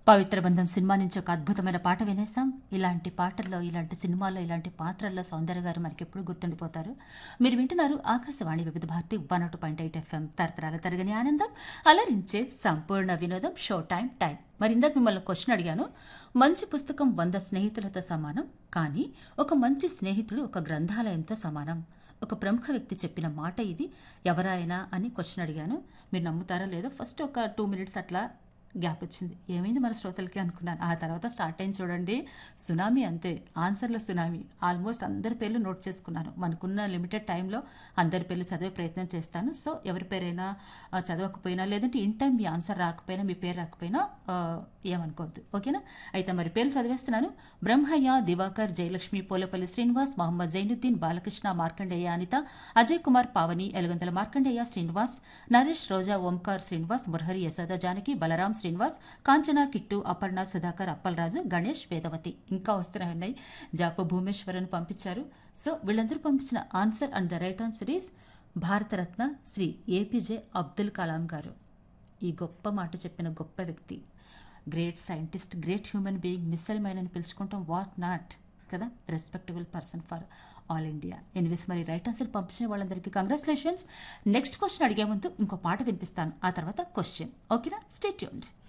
పవిత్ర బంధం సినిమా నుంచి ఒక అద్భుతమైన పాట వినేసాం ఇలాంటి పాటల్లో ఇలాంటి సినిమాల్లో ఇలాంటి పాత్రల్లో సౌందర్య గారు మనకి ఎప్పుడు గుర్తుండిపోతారు మీరు వింటున్నారు ఆకాశవాణి వివిధ భారతి వన్ ఒకటి పాయింట్ ఎయిట్ ఎఫ్ఎం తరతరాల తరగని ఆనందం అలరించే సంపూర్ణ వినోదం షో టైం టైం మరి ఇందాక మిమ్మల్ని క్వశ్చన్ అడిగాను మంచి పుస్తకం వంద స్నేహితులతో సమానం కానీ ఒక మంచి స్నేహితుడు ఒక గ్రంథాలయంతో సమానం ఒక ప్రముఖ వ్యక్తి చెప్పిన మాట ఇది ఎవరైనా అని క్వశ్చన్ అడిగాను మీరు నమ్ముతారా లేదో ఫస్ట్ ఒక టూ మినిట్స్ అట్లా గ్యాప్ వచ్చింది ఏమైంది మన శ్రోతలకి అనుకున్నాను ఆ తర్వాత స్టార్ట్ అయింది చూడండి సునామీ అంతే ఆన్సర్లో సునామీ ఆల్మోస్ట్ అందరి పేర్లు నోట్ చేసుకున్నాను మనకున్న లిమిటెడ్ టైంలో అందరి పేర్లు చదివే ప్రయత్నం చేస్తాను సో ఎవరి పేరైనా ఆ, చదవకపోయినా లేదంటే ఇన్ టైం మీ ఆన్సర్ రాకపోయినా మీ పేరు రాకపోయినా ఆ, ఏమనుకోవద్దు ఓకేనా అయితే మరి పేర్లు చదివేస్తున్నాను బ్రహ్మయ్య దివాకర్ జయలక్ష్మి పోలపల్లి శ్రీనివాస్ మహమ్మద్ జైనుద్దీన్ బాలకృష్ణ మార్కండేయ అనిత అజయ్ కుమార్ పావని ఎలుగంతల మార్కండేయ శ్రీనివాస్ నరేష్ రోజా ఓంకార్ శ్రీనివాస్ మురహరి యశోద జానకి బలరాం శ్రీనివాస్ కాంచన కిట్టు అపర్ణ సుధాకర్ అప్పలరాజు గణేష్ వేదవతి ఇంకా వస్తున్నాయి ఉన్నాయి జాప భూమేశ్వరన్ పంపించారు సో వీళ్ళందరూ పంపించిన answer and the right answer is Bharat Ratna Shri APJ Abdul Kalam గారు ఈ గొప్ప మాట చెప్పిన గొప్ప వ్యక్తి great scientist great human being missile mine అని పిలుచుకుంటాం వాట్ నాట్ కదా respectable person for all India anyways మరి రైట్ ఆన్సర్ పంపించిన వాళ్ళందరికీ కంగ్రాచులేషన్స్ నెక్స్ట్ క్వశ్చన్ అడిగే ముందు ఇంకో పాట వినిపిస్తాను ఆ తర్వాత క్వశ్చన్ ఓకేనా స్టేట్ యూన్డ్